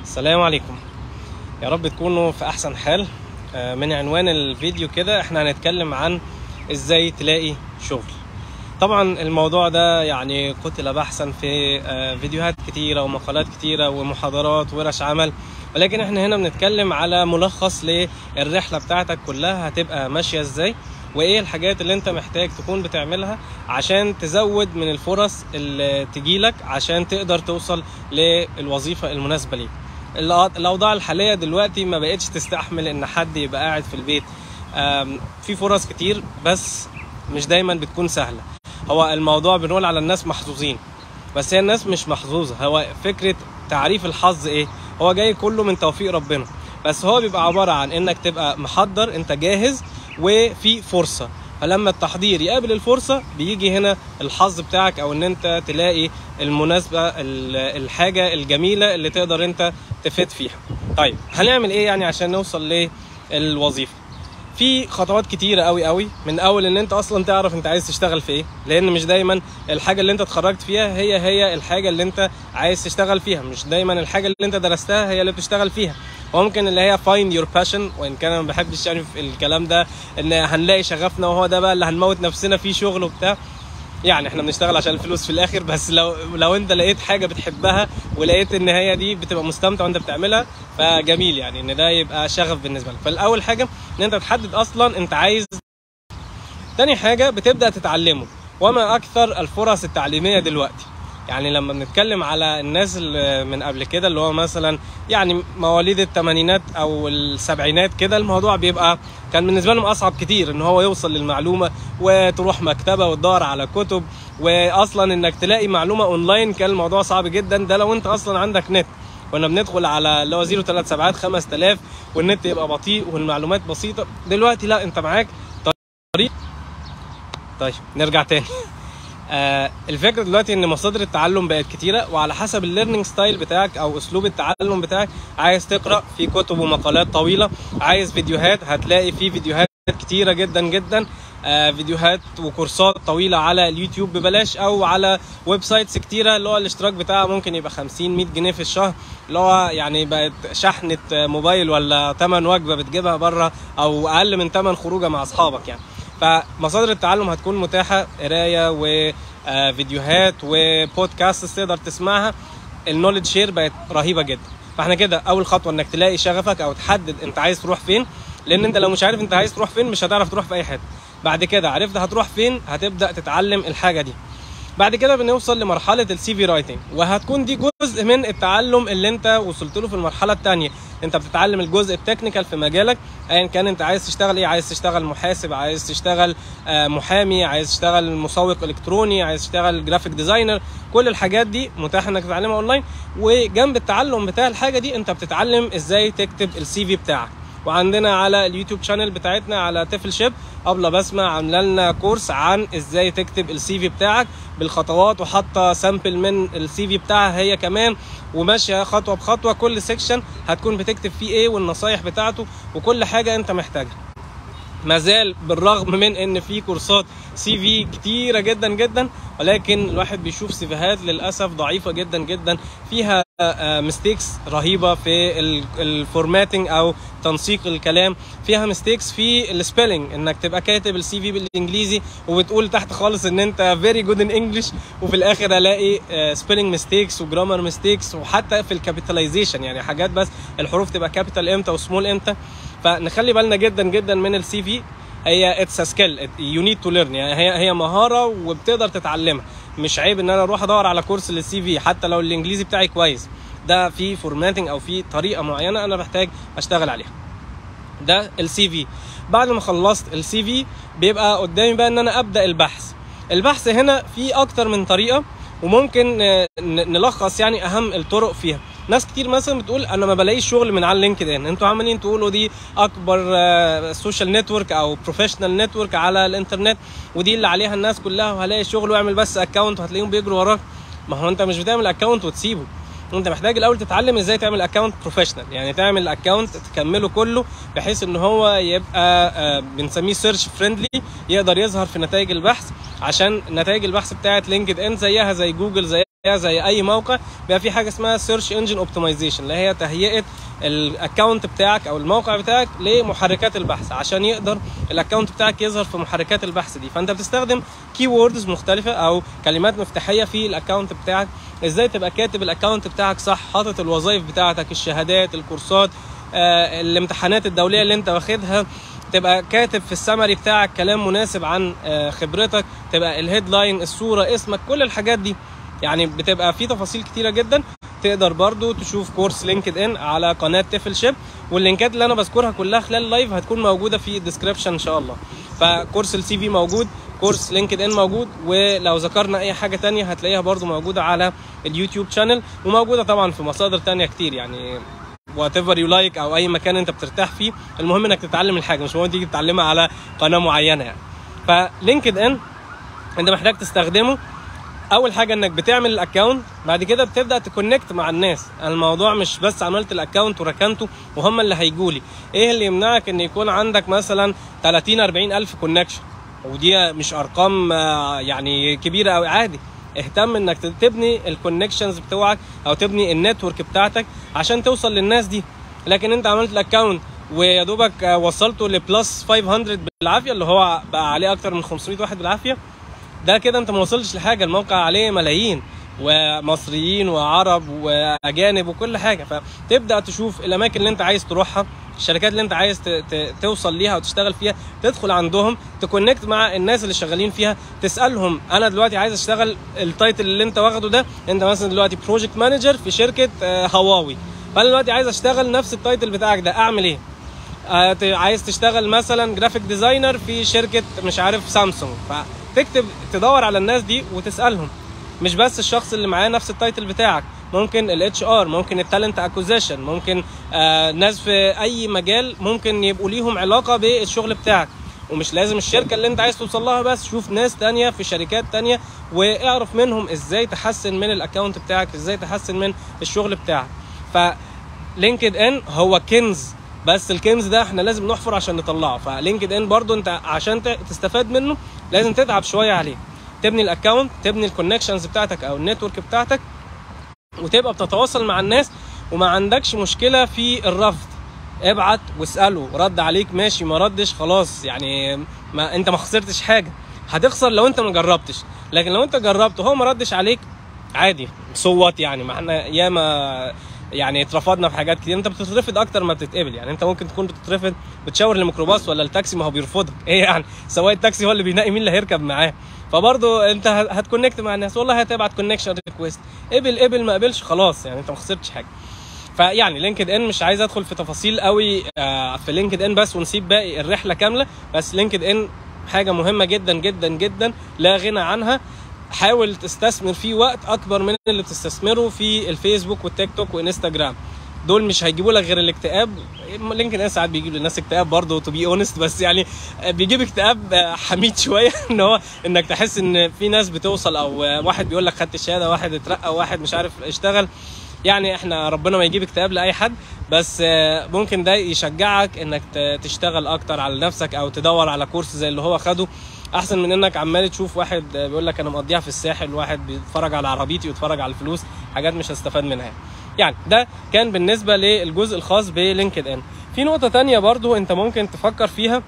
السلام عليكم يا رب تكونوا في احسن حال آه، من عنوان الفيديو كده احنا هنتكلم عن ازاي تلاقي شغل طبعا الموضوع ده يعني قتل بحثا في آه، فيديوهات كتيرة ومقالات كتيرة ومحاضرات ورش عمل ولكن احنا هنا بنتكلم على ملخص للرحلة بتاعتك كلها هتبقى ماشية ازاي وايه الحاجات اللي انت محتاج تكون بتعملها عشان تزود من الفرص اللي تجيلك عشان تقدر توصل للوظيفة المناسبة ليك الأ- الاوضاع الحاليه دلوقتي ما بقتش تستحمل ان حد يبقى قاعد في البيت آم، في فرص كتير بس مش دايما بتكون سهله هو الموضوع بنقول على الناس محظوظين بس هي الناس مش محظوظه هو فكره تعريف الحظ ايه هو جاي كله من توفيق ربنا بس هو بيبقى عباره عن انك تبقى محضر انت جاهز وفي فرصه فلما التحضير يقابل الفرصه بيجي هنا الحظ بتاعك او ان انت تلاقي المناسبه ال- الحاجه الجميله اللي تقدر انت تفيد فيها طيب هنعمل ايه يعني عشان نوصل للوظيفه في خطوات كتيره قوي قوي من اول ان انت اصلا تعرف انت عايز تشتغل في ايه لان مش دايما الحاجه اللي انت اتخرجت فيها هي هي الحاجه اللي انت عايز تشتغل فيها مش دايما الحاجه اللي انت درستها هي اللي بتشتغل فيها وممكن اللي هي find your passion وان كان انا ما بحبش يعني في الكلام ده ان هنلاقي شغفنا وهو ده بقى اللي هنموت نفسنا فيه شغل وبتاع يعني احنا بنشتغل عشان الفلوس في الاخر بس لو لو انت لقيت حاجه بتحبها ولقيت ان هي دي بتبقى مستمتع وانت بتعملها فجميل يعني ان ده يبقى شغف بالنسبه لك فالاول حاجه ان انت تحدد اصلا انت عايز تاني حاجه بتبدا تتعلمه وما اكثر الفرص التعليميه دلوقتي يعني لما بنتكلم على الناس اللي من قبل كده اللي هو مثلا يعني مواليد الثمانينات او السبعينات كده الموضوع بيبقى كان بالنسبه لهم اصعب كتير ان هو يوصل للمعلومه وتروح مكتبه وتدور على كتب واصلا انك تلاقي معلومه اونلاين كان الموضوع صعب جدا ده لو انت اصلا عندك نت كنا بندخل على اللي هو 037 5000 والنت يبقى بطيء والمعلومات بسيطه دلوقتي لا انت معاك طريق طيب نرجع تاني آه الفكره دلوقتي ان مصادر التعلم بقت كتيره وعلى حسب الليرنينج ستايل بتاعك او اسلوب التعلم بتاعك عايز تقرا في كتب ومقالات طويله عايز فيديوهات هتلاقي في فيديوهات كتيره جدا جدا آه فيديوهات وكورسات طويله على اليوتيوب ببلاش او على ويب سايتس كتيره اللي هو الاشتراك بتاعها ممكن يبقى 50 100 جنيه في الشهر اللي هو يعني بقت شحنه موبايل ولا ثمن وجبه بتجيبها بره او اقل من ثمن خروجه مع اصحابك يعني فمصادر التعلم هتكون متاحه قرايه وفيديوهات وبودكاست تقدر تسمعها النولج شير بقت رهيبه جدا فاحنا كده اول خطوه انك تلاقي شغفك او تحدد انت عايز تروح فين لان انت لو مش عارف انت عايز تروح فين مش هتعرف تروح في اي حته بعد كده عرفت هتروح فين هتبدا تتعلم الحاجه دي بعد كده بنوصل لمرحله السي في رايتنج وهتكون دي جزء من التعلم اللي انت وصلت له في المرحله الثانيه انت بتتعلم الجزء التكنيكال في مجالك ايا كان انت عايز تشتغل ايه عايز تشتغل محاسب عايز تشتغل آه، محامي عايز تشتغل مسوق الكتروني عايز تشتغل جرافيك ديزاينر كل الحاجات دي متاح انك تتعلمها اونلاين وجنب التعلم بتاع الحاجه دي انت بتتعلم ازاي تكتب السي في بتاعك وعندنا على اليوتيوب شانل بتاعتنا على تفل شيب ابله بسمه عامله لنا كورس عن ازاي تكتب السي في بتاعك بالخطوات وحاطه سامبل من السي في بتاعها هي كمان وماشيه خطوه بخطوه كل سيكشن هتكون بتكتب فيه ايه والنصايح بتاعته وكل حاجه انت محتاجها ما زال بالرغم من ان في كورسات سي في كتيره جدا جدا ولكن الواحد بيشوف سيفيهات للاسف ضعيفه جدا جدا فيها ميستيكس رهيبه في الفورماتنج او تنسيق الكلام فيها ميستيكس في السبيلنج انك تبقى كاتب السي في بالانجليزي وبتقول تحت خالص ان انت فيري جود ان انجلش وفي الاخر الاقي سبيلنج ميستيكس وجرامر ميستيكس وحتى في الكابيتاليزيشن يعني حاجات بس الحروف تبقى كابيتال امتى وسمول امتى فنخلي بالنا جدا جدا من السي في هي اتس سكيل يو نيد تو ليرن يعني هي هي مهاره وبتقدر تتعلمها مش عيب ان انا اروح ادور على كورس للسي في حتى لو الانجليزي بتاعي كويس ده في فورماتنج او في طريقه معينه انا محتاج اشتغل عليها ده السي في بعد ما خلصت السي في بيبقى قدامي بقى ان انا ابدا البحث البحث هنا في اكتر من طريقه وممكن آه، ن- نلخص يعني اهم الطرق فيها ناس كتير مثلا بتقول انا ما بلاقيش شغل من على لينكد ان انتوا عمالين تقولوا دي اكبر سوشيال نتورك او بروفيشنال نتورك على الانترنت ودي اللي عليها الناس كلها وهلاقي شغل واعمل بس اكونت وهتلاقيهم بيجروا وراك ما هو انت مش بتعمل اكونت وتسيبه انت محتاج الاول تتعلم ازاي تعمل اكونت بروفيشنال يعني تعمل اكونت تكمله كله بحيث ان هو يبقى آه، بنسميه سيرش فريندلي يقدر يظهر في نتائج البحث عشان نتائج البحث بتاعت لينكد ان زيها زي جوجل زيها زي اي موقع بيبقى في حاجه اسمها سيرش انجن اوبتمايزيشن اللي هي تهيئه الاكونت بتاعك او الموقع بتاعك لمحركات البحث عشان يقدر الاكونت بتاعك يظهر في محركات البحث دي فانت بتستخدم كي ووردز مختلفه او كلمات مفتاحيه في الاكونت بتاعك ازاي تبقى كاتب الاكونت بتاعك صح حاطط الوظائف بتاعتك الشهادات الكورسات آه، الامتحانات الدوليه اللي انت واخدها تبقى كاتب في السمري بتاعك كلام مناسب عن آه، خبرتك تبقى الهيدلاين الصوره اسمك كل الحاجات دي يعني بتبقى في تفاصيل كتيره جدا تقدر برضو تشوف كورس لينكد ان على قناه تيفل شيب واللينكات اللي انا بذكرها كلها خلال اللايف هتكون موجوده في الديسكربشن ان شاء الله فكورس السي في موجود كورس لينكد ان موجود ولو ذكرنا اي حاجه تانية هتلاقيها برضو موجوده على اليوتيوب شانل وموجوده طبعا في مصادر تانية كتير يعني وات ايفر يو لايك او اي مكان انت بترتاح فيه المهم انك تتعلم الحاجه مش مهم تيجي تتعلمها على قناه معينه يعني فلينكد ان انت محتاج تستخدمه اول حاجه انك بتعمل الاكونت بعد كده بتبدا تكونكت مع الناس الموضوع مش بس عملت الاكونت وركنته وهم اللي هيجوا لي ايه اللي يمنعك ان يكون عندك مثلا 30 40 الف كونكشن ودي مش ارقام آه، يعني كبيره قوي عادي اهتم انك تبني الكونكشنز بتوعك او تبني النتورك بتاعتك عشان توصل للناس دي لكن انت عملت الاكونت ويا دوبك آه، وصلته لبلس 500 بالعافيه اللي هو بقى عليه اكتر من 500 واحد بالعافيه ده كده انت ما وصلتش لحاجه الموقع عليه ملايين ومصريين وعرب واجانب وكل حاجه فتبدا تشوف الاماكن اللي انت عايز تروحها الشركات اللي انت عايز ت- ت- توصل ليها وتشتغل فيها تدخل عندهم تكونكت مع الناس اللي شغالين فيها تسالهم انا دلوقتي عايز اشتغل التايتل اللي انت واخده ده انت مثلا دلوقتي بروجكت مانجر في شركه آه، هواوي فانا دلوقتي عايز اشتغل نفس التايتل بتاعك ده اعمل ايه آه، ت- عايز تشتغل مثلا جرافيك ديزاينر في شركه مش عارف سامسونج فتكتب تدور على الناس دي وتسالهم مش بس الشخص اللي معاه نفس التايتل بتاعك ممكن الاتش ار ممكن التالنت اكوزيشن ممكن آه ناس في اي مجال ممكن يبقوا ليهم علاقه بالشغل بتاعك ومش لازم الشركه اللي انت عايز توصل لها بس شوف ناس تانية في شركات تانية واعرف منهم ازاي تحسن من الاكونت بتاعك ازاي تحسن من الشغل بتاعك فلينكد ان هو كنز بس الكنز ده احنا لازم نحفر عشان نطلعه فلينكد ان برضو انت عشان ت- تستفاد منه لازم تتعب شويه عليه تبني الاكونت تبني الكونكشنز بتاعتك او النتورك بتاعتك وتبقى بتتواصل مع الناس وما عندكش مشكله في الرفض ابعت واساله رد عليك ماشي ما ردش خلاص يعني ما انت ما خسرتش حاجه هتخسر لو انت ما جربتش لكن لو انت جربت وهو ما ردش عليك عادي صوت يعني ما احنا ياما يعني اترفضنا في حاجات كتير انت بتترفض اكتر ما بتتقبل يعني انت ممكن تكون بتترفض بتشاور الميكروباص ولا التاكسي ما هو بيرفضك ايه يعني سواق التاكسي هو اللي بينقي مين اللي هيركب معاه فبرضه انت هت- هتكونكت مع الناس والله هتبعت كونكشن ريكويست قبل قبل ما قبلش خلاص يعني انت ما خسرتش حاجه فيعني لينكد ان مش عايز ادخل في تفاصيل قوي آه، في لينكد ان بس ونسيب باقي الرحله كامله بس لينكد ان حاجه مهمه جدا جدا جدا لا غنى عنها حاول تستثمر فيه وقت اكبر من اللي بتستثمره في الفيسبوك والتيك توك وانستجرام دول مش هيجيبوا لك غير الاكتئاب لينكد ان ساعات بيجيب للناس اكتئاب برضه تو بي اونست بس يعني بيجيب اكتئاب آه، حميد شويه ان هو انك تحس ان في ناس بتوصل او آه، واحد بيقول لك خدت الشهاده واحد اترقى واحد مش عارف اشتغل يعني احنا ربنا ما يجيب اكتئاب لاي حد بس آه، ممكن ده يشجعك انك ت- تشتغل اكتر على نفسك او تدور على كورس زي اللي هو خده احسن من انك عمال تشوف واحد آه، بيقول لك انا مقضيها في الساحل واحد بيتفرج على عربيتي ويتفرج على الفلوس حاجات مش هستفاد منها يعني ده كان بالنسبه للجزء الخاص بلينكد ان في نقطه تانية برضو انت ممكن تفكر فيها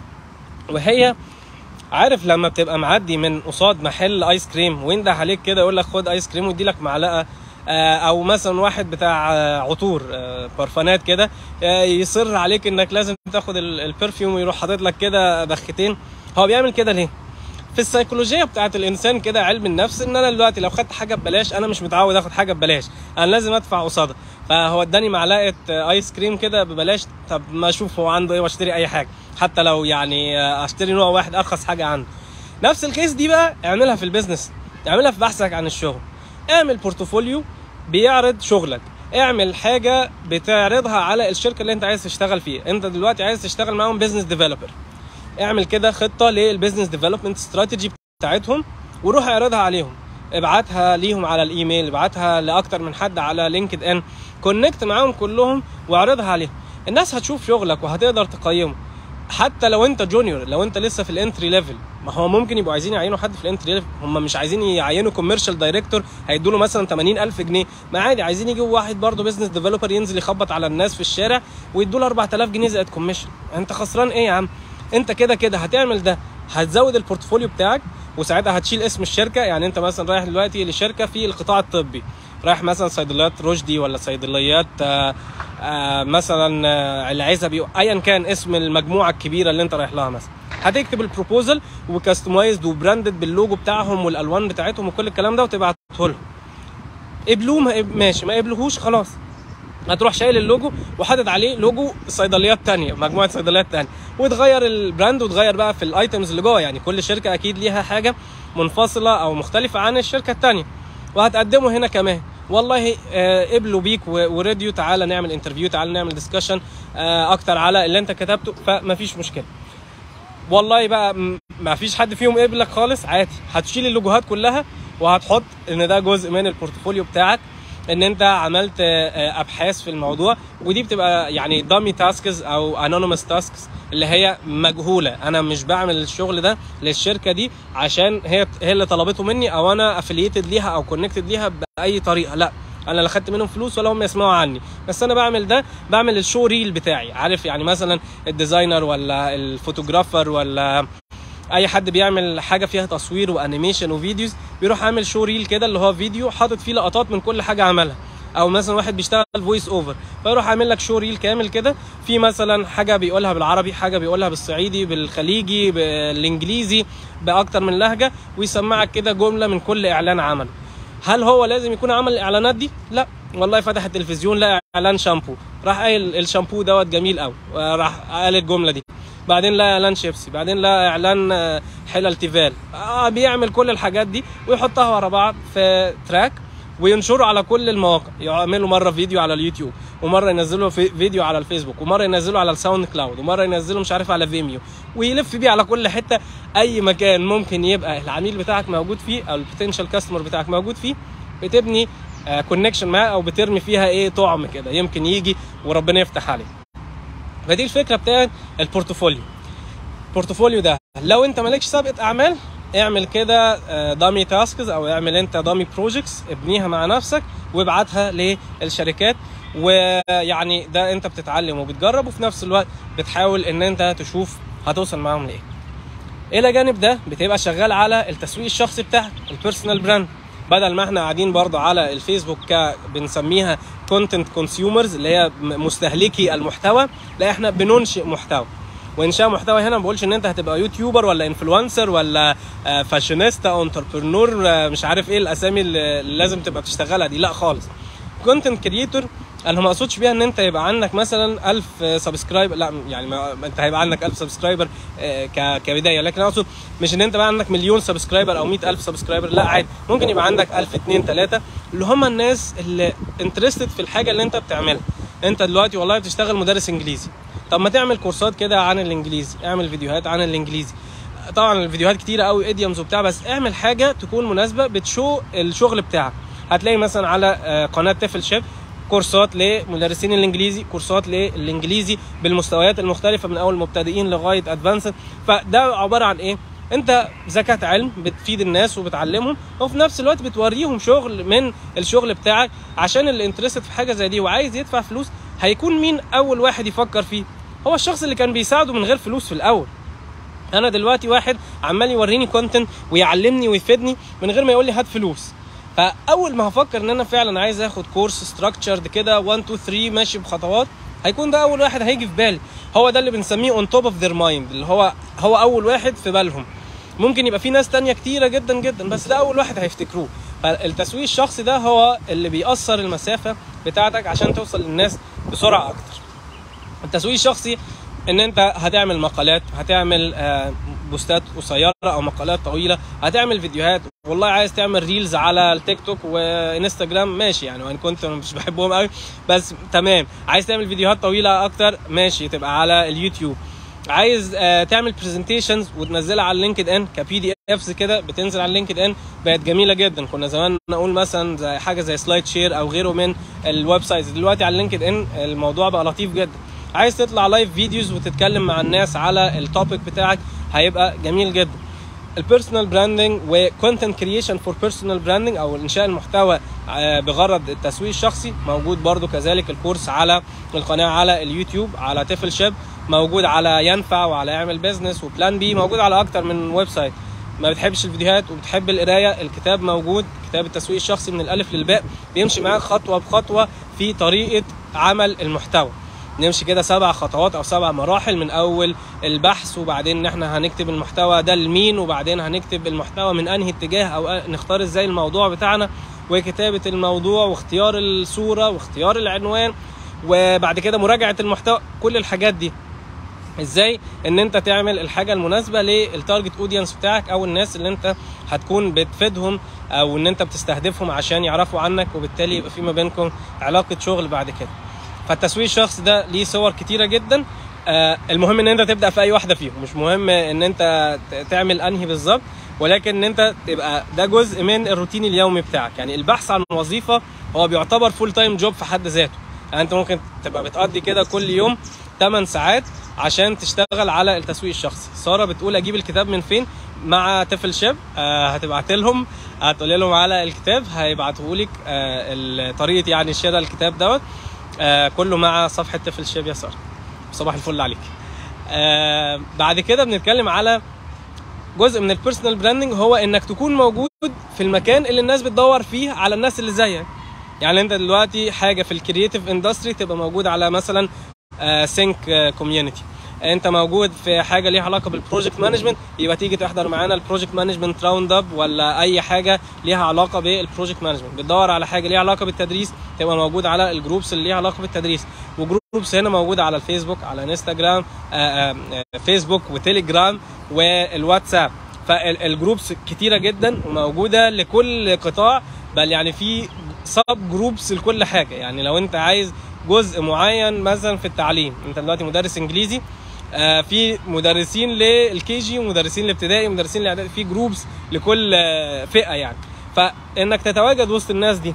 وهي عارف لما بتبقى معدي من قصاد محل ايس كريم وينده عليك كده يقول لك خد ايس كريم ويدي لك معلقه آه، او مثلا واحد بتاع آه، عطور آه، برفانات كده آه، يصر عليك انك لازم تاخد ال- البرفيوم ويروح حاطط لك كده بختين هو بيعمل كده ليه في السيكولوجيه بتاعت الانسان كده علم النفس ان انا دلوقتي لو خدت حاجه ببلاش انا مش متعود اخد حاجه ببلاش انا لازم ادفع قصادها فهو اداني معلقه آه، ايس كريم كده ببلاش طب ما اشوف هو عنده ايه واشتري اي حاجه حتى لو يعني آه، اشتري نوع واحد ارخص حاجه عنده نفس الكيس دي بقى اعملها في البيزنس اعملها في بحثك عن الشغل اعمل بورتفوليو بيعرض شغلك اعمل حاجه بتعرضها على الشركه اللي انت عايز تشتغل فيها انت دلوقتي عايز تشتغل معاهم بيزنس ديفلوبر اعمل كده خطه للبيزنس ديفلوبمنت استراتيجي بتاعتهم وروح اعرضها عليهم ابعتها ليهم على الايميل ابعتها لاكتر من حد على لينكد ان كونكت معاهم كلهم واعرضها عليهم الناس هتشوف شغلك وهتقدر تقيمه حتى لو انت جونيور لو انت لسه في الانتري ليفل ما هو ممكن يبقوا عايزين يعينوا حد في الانتري ليفل هم مش عايزين يعينوا كوميرشال دايركتور هيدوا له مثلا 80000 جنيه ما عادي عايزين يجيبوا واحد برضه بزنس ديفلوبر ينزل يخبط على الناس في الشارع ويدوا له 4000 جنيه زائد كوميشن انت خسران ايه يا عم انت كده كده هتعمل ده هتزود البورتفوليو بتاعك وساعتها هتشيل اسم الشركه يعني انت مثلا رايح دلوقتي لشركه في القطاع الطبي رايح مثلا صيدليات رشدي ولا صيدليات آآ آآ مثلا آه، العزبي ايا كان اسم المجموعه الكبيره اللي انت رايح لها مثلا هتكتب البروبوزل وكاستمايزد وبراندد باللوجو بتاعهم والالوان بتاعتهم وكل الكلام ده وتبعته لهم قبلوه ما قب- ماشي ما قبلوهوش خلاص هتروح شايل اللوجو وحاطط عليه لوجو صيدليات تانية مجموعة صيدليات تانية وتغير البراند وتغير بقى في الايتمز اللي جوه يعني كل شركة اكيد ليها حاجة منفصلة او مختلفة عن الشركة التانية وهتقدمه هنا كمان والله آه، قبلوا بيك و- وراديو تعالى نعمل انترفيو تعالى نعمل ديسكشن اكتر على اللي انت كتبته فمفيش مشكلة والله بقى م- ما فيش حد فيهم قبلك خالص عادي هتشيل اللوجوهات كلها وهتحط ان ده جزء من البورتفوليو بتاعك ان انت عملت آه، ابحاث في الموضوع ودي بتبقى يعني دامي تاسكس او انونيمس تاسكس اللي هي مجهوله انا مش بعمل الشغل ده للشركه دي عشان هي هي اللي طلبته مني او انا افلييتد ليها او كونكتد ليها باي طريقه لا انا لا خدت منهم فلوس ولا هم يسمعوا عني بس انا بعمل ده بعمل الشو ريل بتاعي عارف يعني مثلا الديزاينر ولا الفوتوغرافر ولا اي حد بيعمل حاجه فيها تصوير وانيميشن وفيديوز بيروح عامل شو ريل كده اللي هو فيديو حاطط فيه لقطات من كل حاجه عملها او مثلا واحد بيشتغل فويس اوفر فيروح عامل لك شو ريل كامل كده في مثلا حاجه بيقولها بالعربي حاجه بيقولها بالصعيدي بالخليجي بالانجليزي باكتر من لهجه ويسمعك كده جمله من كل اعلان عمله هل هو لازم يكون عمل الاعلانات دي لا والله فتح التلفزيون لقى اعلان شامبو راح قايل الشامبو دوت جميل قوي راح قال الجمله دي بعدين لقى اعلان شيبسي بعدين لقى اعلان آه، حلل تيفال آه بيعمل كل الحاجات دي ويحطها ورا بعض في تراك وينشره على كل المواقع يعملوا مره فيديو على اليوتيوب ومره ينزلوا في فيديو على الفيسبوك ومره ينزلوا على الساوند كلاود ومره ينزلوا مش عارف على فيميو ويلف بيه على كل حته اي مكان ممكن يبقى العميل بتاعك موجود فيه او البوتنشال كاستمر بتاعك موجود فيه بتبني كونكشن معاه او بترمي فيها ايه طعم كده يمكن يجي وربنا يفتح عليه فدي الفكره بتاعت البورتفوليو البورتفوليو ده لو انت مالكش سابقه اعمال اعمل كده دامي تاسكس او اعمل انت دامي بروجكتس ابنيها مع نفسك وابعتها للشركات ويعني ده انت بتتعلم وبتجرب وفي نفس الوقت بتحاول ان انت تشوف هتوصل معاهم لايه الى جانب ده بتبقى شغال على التسويق الشخصي بتاعك البيرسونال براند بدل ما احنا قاعدين برضو على الفيسبوك ك بنسميها كونتنت كونسيومرز اللي هي م- مستهلكي المحتوى لا احنا بننشئ محتوى وانشاء محتوى هنا ما بقولش ان انت هتبقى يوتيوبر ولا انفلونسر ولا آه، فاشينيستا انتربرنور آه، مش عارف ايه الاسامي اللي اللي لازم تبقى بتشتغلها دي لا خالص كونتنت كريتور انا ما اقصدش بيها ان انت يبقى عندك مثلا 1000 سبسكرايبر لا يعني ما ما انت هيبقى عندك 1000 سبسكرايبر آه، ك- كبدايه لكن انا اقصد مش ان انت بقى عندك مليون سبسكرايبر او 100000 سبسكرايبر لا عادي ممكن يبقى عندك 1000 2 3 اللي هم الناس اللي انترستد في الحاجه اللي انت بتعملها انت دلوقتي والله بتشتغل مدرس انجليزي طب ما تعمل كورسات كده عن الانجليزي اعمل فيديوهات عن الانجليزي طبعا الفيديوهات كتيره قوي ايديومز وبتاع بس اعمل حاجه تكون مناسبه بتشو الشغل بتاعك هتلاقي مثلا على آه، قناه تفل شيب كورسات لمدرسين الانجليزي كورسات للانجليزي بالمستويات المختلفه من اول مبتدئين لغايه ادفانسد فده عباره عن ايه انت زكاة علم بتفيد الناس وبتعلمهم وفي نفس الوقت بتوريهم شغل من الشغل بتاعك عشان اللي انترستد في حاجه زي دي وعايز يدفع فلوس هيكون مين اول واحد يفكر فيه هو الشخص اللي كان بيساعده من غير فلوس في الاول انا دلوقتي واحد عمال يوريني كونتنت ويعلمني ويفيدني من غير ما يقول لي هات فلوس فاول ما هفكر ان انا فعلا عايز اخد كورس ستراكشرد كده 1 2 3 ماشي بخطوات هيكون ده اول واحد هيجي في بالي هو ده اللي بنسميه اون توب اوف ذير مايند اللي هو هو اول واحد في بالهم ممكن يبقى في ناس تانية كتيرة جدا جدا بس ده أول واحد هيفتكروه فالتسويق الشخصي ده هو اللي بيأثر المسافة بتاعتك عشان توصل للناس بسرعة أكتر التسويق الشخصي ان انت هتعمل مقالات هتعمل آه، بوستات قصيره او مقالات طويله هتعمل فيديوهات والله عايز تعمل ريلز على التيك توك وانستجرام ماشي يعني وان كنت مش بحبهم قوي بس تمام عايز تعمل فيديوهات طويله اكتر ماشي تبقى على اليوتيوب عايز آه، تعمل برزنتيشنز وتنزلها على اللينكد ان كبي دي افس كده بتنزل على اللينكد ان بقت جميله جدا كنا زمان نقول مثلا زي حاجه زي سلايد شير او غيره من الويب سايتس دلوقتي على اللينكد ان الموضوع بقى لطيف جدا عايز تطلع لايف فيديوز وتتكلم مع الناس على التوبيك بتاعك هيبقى جميل جدا البيرسونال براندنج وكونتنت كرييشن فور بيرسونال براندنج او انشاء المحتوى آه، بغرض التسويق الشخصي موجود برضو كذلك الكورس على القناه على اليوتيوب على تفل شيب موجود على ينفع وعلى اعمل بيزنس وبلان بي موجود على اكتر من ويب سايت ما بتحبش الفيديوهات وبتحب القرايه الكتاب موجود كتاب التسويق الشخصي من الالف للباء بيمشي معاك خطوه بخطوه في طريقه عمل المحتوى نمشي كده سبع خطوات او سبع مراحل من اول البحث وبعدين ان احنا هنكتب المحتوى ده لمين وبعدين هنكتب المحتوى من انهي اتجاه او نختار ازاي الموضوع بتاعنا وكتابه الموضوع واختيار الصوره واختيار العنوان وبعد كده مراجعه المحتوى كل الحاجات دي ازاي ان انت تعمل الحاجه المناسبه للتارجت اودينس بتاعك او الناس اللي انت هتكون بتفيدهم او ان انت بتستهدفهم عشان يعرفوا عنك وبالتالي يبقى في ما بينكم علاقه شغل بعد كده فالتسويق الشخصي ده ليه صور كتيره جدا آه المهم ان انت تبدا في اي واحده فيهم مش مهم ان انت ت- تعمل انهي بالظبط ولكن ان انت تبقى ده جزء من الروتين اليومي بتاعك يعني البحث عن وظيفه هو بيعتبر فول تايم جوب في حد ذاته يعني انت ممكن تبقى بتقضي كده كل يوم 8 ساعات عشان تشتغل على التسويق الشخصي ساره بتقول اجيب الكتاب من فين مع تفل شيب آه هتبعت لهم هتقول لهم على الكتاب هيبعتوا لك آه طريقه يعني شراء الكتاب دوت آه كله مع صفحه تفل شيب يا ساره صباح الفل عليك آه بعد كده بنتكلم على جزء من البيرسونال براندنج هو انك تكون موجود في المكان اللي الناس بتدور فيه على الناس اللي زيك يعني انت دلوقتي حاجه في الكرييتيف اندستري تبقى موجود على مثلا سينك كوميونتي انت موجود في حاجه ليها علاقه بالبروجكت مانجمنت يبقى تيجي تحضر معانا البروجكت مانجمنت راوند اب ولا اي حاجه ليها علاقه بالبروجكت مانجمنت بتدور على حاجه ليها علاقه بالتدريس تبقى موجود على الجروبس اللي ليها علاقه بالتدريس وجروبس هنا موجوده على الفيسبوك على انستجرام آآ آآ فيسبوك وتليجرام والواتساب فالجروبس كتيره جدا وموجوده لكل قطاع بل يعني في سب جروبس لكل حاجه يعني لو انت عايز جزء معين مثلا في التعليم انت دلوقتي مدرس انجليزي آه في مدرسين للكي جي ومدرسين الابتدائي ومدرسين الاعدادي في جروبس لكل آه فئه يعني فانك تتواجد وسط الناس دي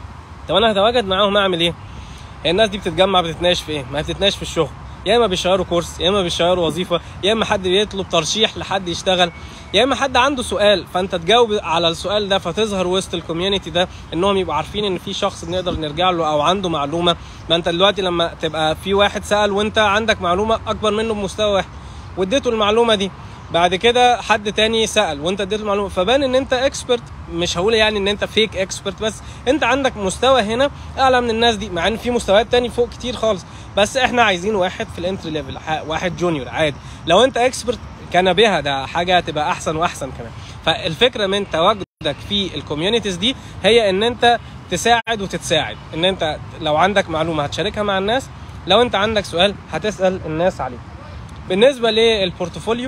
طب انا هتواجد معاهم اعمل ايه؟ الناس دي بتتجمع بتتناقش في ايه؟ ما هي بتتناقش في الشغل يا اما بيشيروا كورس يا اما بيشيروا وظيفه يا اما حد بيطلب ترشيح لحد يشتغل يا اما حد عنده سؤال فانت تجاوب على السؤال ده فتظهر وسط الكوميونتي ده انهم يبقوا عارفين ان في شخص بنقدر نرجع له او عنده معلومه ما انت دلوقتي لما تبقى في واحد سال وانت عندك معلومه اكبر منه بمستوى واحد واديته المعلومه دي بعد كده حد تاني سال وانت اديته المعلومه فبان ان انت اكسبرت مش هقول يعني ان انت فيك اكسبرت بس انت عندك مستوى هنا اعلى من الناس دي مع ان في مستويات تاني فوق كتير خالص بس احنا عايزين واحد في الانتري ليفل واحد جونيور عادي لو انت اكسبرت كان بها ده حاجه تبقى احسن واحسن كمان فالفكره من تواجدك في الكوميونيتيز دي هي ان انت تساعد وتتساعد ان انت لو عندك معلومه هتشاركها مع الناس لو انت عندك سؤال هتسال الناس عليه بالنسبه للبورتفوليو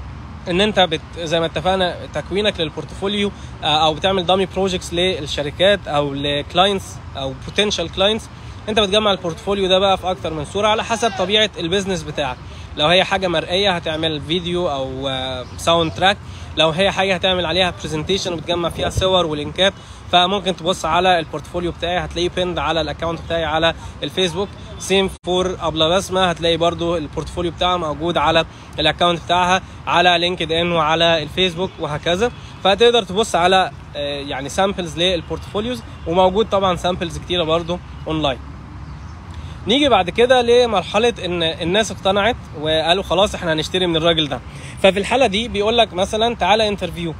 ان انت بت زي ما اتفقنا تكوينك للبورتفوليو او بتعمل دامي بروجكتس للشركات او لكلاينتس او بوتنشال كلاينتس انت بتجمع البورتفوليو ده بقى في اكتر من صوره على حسب طبيعه البيزنس بتاعك لو هي حاجه مرئيه هتعمل فيديو او ساوند تراك لو هي حاجه هتعمل عليها برزنتيشن وبتجمع فيها صور ولينكات فممكن تبص على البورتفوليو بتاعي هتلاقيه بيند على الاكونت بتاعي على الفيسبوك سيم فور ابلا بسمه هتلاقي برضو البورتفوليو بتاعها موجود على الاكونت بتاعها على لينكد ان وعلى الفيسبوك وهكذا فتقدر تبص على يعني سامبلز للبورتفوليوز وموجود طبعا سامبلز كتيره برضو اونلاين نيجي بعد كده لمرحله ان الناس اقتنعت وقالوا خلاص احنا هنشتري من الراجل ده ففي الحاله دي بيقول لك مثلا تعالى انترفيو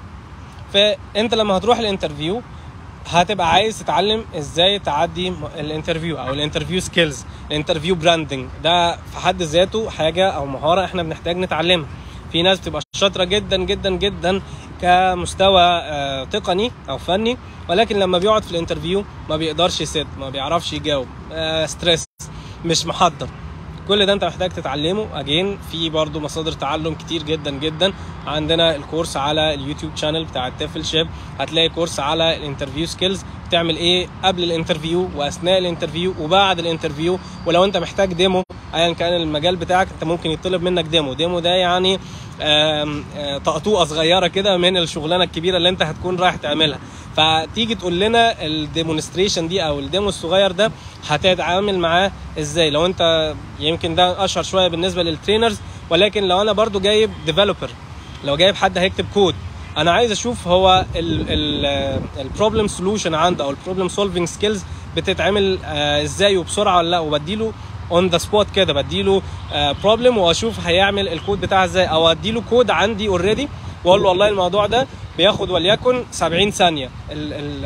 فانت لما هتروح الانترفيو هتبقى عايز تتعلم ازاي تعدي الانترفيو او الانترفيو سكيلز الانترفيو براندنج ده في حد ذاته حاجه او مهاره احنا بنحتاج نتعلمها في ناس بتبقى شاطره جدا جدا جدا كمستوى آه تقني او فني ولكن لما بيقعد في الانترفيو ما بيقدرش يسد ما بيعرفش يجاوب آه ستريس مش محضر كل ده انت محتاج تتعلمه اجين في برضو مصادر تعلم كتير جدا جدا عندنا الكورس على اليوتيوب شانل بتاع التفل شيب هتلاقي كورس على الانترفيو سكيلز بتعمل ايه قبل الانترفيو واثناء الانترفيو وبعد الانترفيو ولو انت محتاج ديمو ايا كان المجال بتاعك انت ممكن يطلب منك ديمو ديمو ده يعني آم، آه، طقطوقه صغيره كده من الشغلانه الكبيره اللي انت هتكون رايح تعملها فتيجي تقول لنا الديمونستريشن دي او الديمو الصغير ده هتتعامل معاه ازاي لو انت يمكن ده اشهر شويه بالنسبه للترينرز ولكن لو انا برضو جايب ديفلوبر لو جايب حد هيكتب كود انا عايز اشوف هو البروبلم سولوشن عنده او البروبلم سولفنج سكيلز بتتعمل آه، ازاي وبسرعه ولا لا وبديله اون ذا سبوت كده بديله بروبلم واشوف هيعمل الكود بتاعها ازاي او اديله كود عندي اوريدي واقول له والله الموضوع ده بياخد وليكن 70 ثانيه ال ال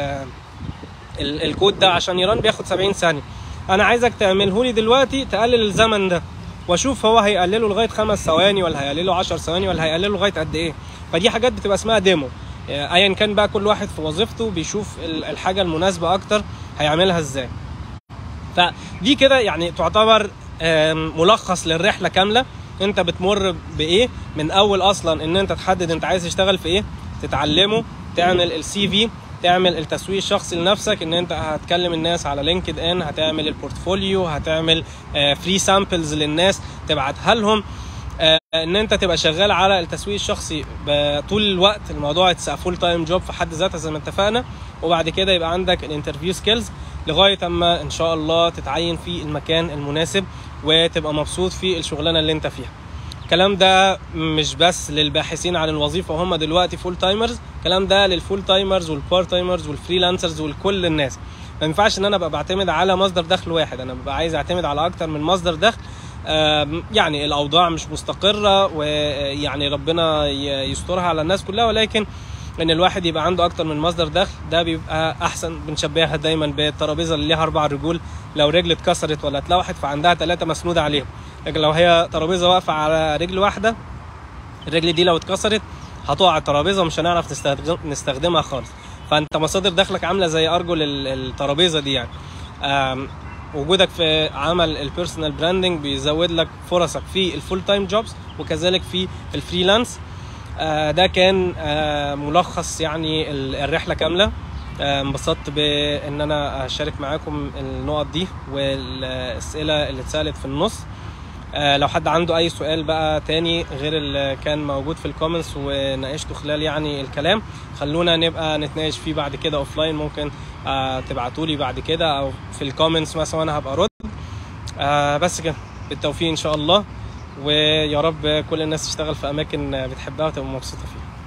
ال الكود ده عشان يرن بياخد 70 ثانيه انا عايزك تعمله لي دلوقتي تقلل الزمن ده واشوف هو هيقلله لغايه خمس ثواني ولا هيقلله 10 ثواني ولا هيقلله لغايه قد ايه فدي حاجات بتبقى اسمها ديمو يعني ايا كان بقى كل واحد في وظيفته بيشوف ال- الحاجه المناسبه اكتر هيعملها ازاي فدي كده يعني تعتبر آم، ملخص للرحله كامله انت بتمر بايه من اول اصلا ان انت تحدد انت عايز تشتغل في ايه تتعلمه تعمل السي في تعمل التسويق الشخصي لنفسك ان انت هتكلم الناس على لينكد ان هتعمل البورتفوليو هتعمل فري سامبلز للناس تبعتها لهم آه، ان انت تبقى شغال على التسويق الشخصي ب- طول الوقت الموضوع اتس فول تايم جوب في حد ذاتها زي ما اتفقنا وبعد كده يبقى عندك الانترفيو سكيلز لغايه اما ان شاء الله تتعين في المكان المناسب وتبقى مبسوط في الشغلانه اللي انت فيها الكلام ده مش بس للباحثين عن الوظيفه وهم دلوقتي فول تايمرز الكلام ده للفول تايمرز والبار تايمرز والفريلانسرز ولكل الناس ما ينفعش ان انا ابقى بعتمد على مصدر دخل واحد انا ببقى عايز اعتمد على اكتر من مصدر دخل آم، يعني الاوضاع مش مستقره ويعني ربنا ي- يسترها على الناس كلها ولكن ان الواحد يبقى عنده اكتر من مصدر دخل ده بيبقى احسن بنشبهها دايما بالترابيزه اللي ليها اربع رجول لو رجل اتكسرت ولا اتلوحت فعندها ثلاثه مسنوده عليهم لكن لو هي ترابيزه واقفه على رجل واحده الرجل دي لو اتكسرت هتقع الترابيزه ومش هنعرف نستخدم نستخدمها خالص فانت مصادر دخلك عامله زي ارجل ال- الترابيزه دي يعني آم، وجودك في عمل البيرسونال براندنج بيزود لك فرصك في الفول تايم جوبز وكذلك في الفريلانس آه، ده كان آه، ملخص يعني ال- الرحله كامله آه، انبسطت بان انا اشارك معاكم النقط دي والاسئله اللي اتسالت في النص آه، لو حد عنده اي سؤال بقى تاني غير اللي كان موجود في الكومنتس وناقشته خلال يعني الكلام خلونا نبقى نتناقش فيه بعد كده اوف لاين ممكن آه تبعتوا لي بعد كده او في الكومنتس مثلا وانا هبقى ارد آه بس كده بالتوفيق ان شاء الله ويا رب كل الناس تشتغل في اماكن بتحبها وتبقى مبسوطه فيها